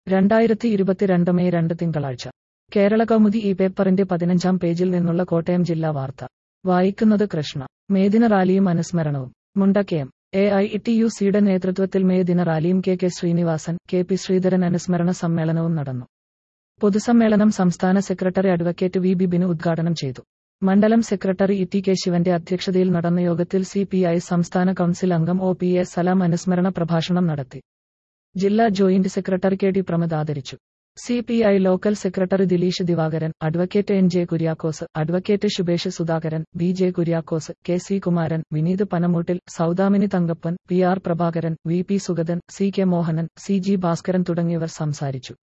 രണ്ടായിരത്തി ഇരുപത്തിരണ്ട് മെയ് രണ്ട് തിങ്കളാഴ്ച കേരള കൗമുദി ഈ പേപ്പറിന്റെ പതിനഞ്ചാം പേജിൽ നിന്നുള്ള കോട്ടയം ജില്ലാ വാർത്ത വായിക്കുന്നത് കൃഷ്ണ മേദിന റാലിയും അനുസ്മരണവും Mundakkayam A I T U സിയുടെ നേതൃത്വത്തിൽ മേദിന റാലിയും K K Sreenivasan K P Sreedharan അനുസ്മരണ സമ്മേളനവും നടന്നു പൊതുസമ്മേളനം സംസ്ഥാന സെക്രട്ടറി അഡ്വക്കേറ്റ് വി ബിബിന് ഉദ്ഘാടനം ചെയ്തു മണ്ഡലം സെക്രട്ടറി ഇ ടി കെ ശിവന്റെ അധ്യക്ഷതയിൽ നടന്ന യോഗത്തിൽ സി പി ഐ സംസ്ഥാന കൌൺസിൽ അംഗം ഒ പി എ സലാം അനുസ്മരണ പ്രഭാഷണം നടത്തി ജില്ലാ joint secretary K D Pramad ആദരിച്ചു C P I local secretary Dileesh Divakaran advocate N J Kuriakose advocate Shubhesh Sudhakaran B J Kuriakose K C Kumaran Vineeth Panamoottil Soudamini Thankappan P R Prabhakaran V P Sugathan C K Mohanan C G Bhaskaran തുടങ്ങിയവർ സംസാരിച്ചു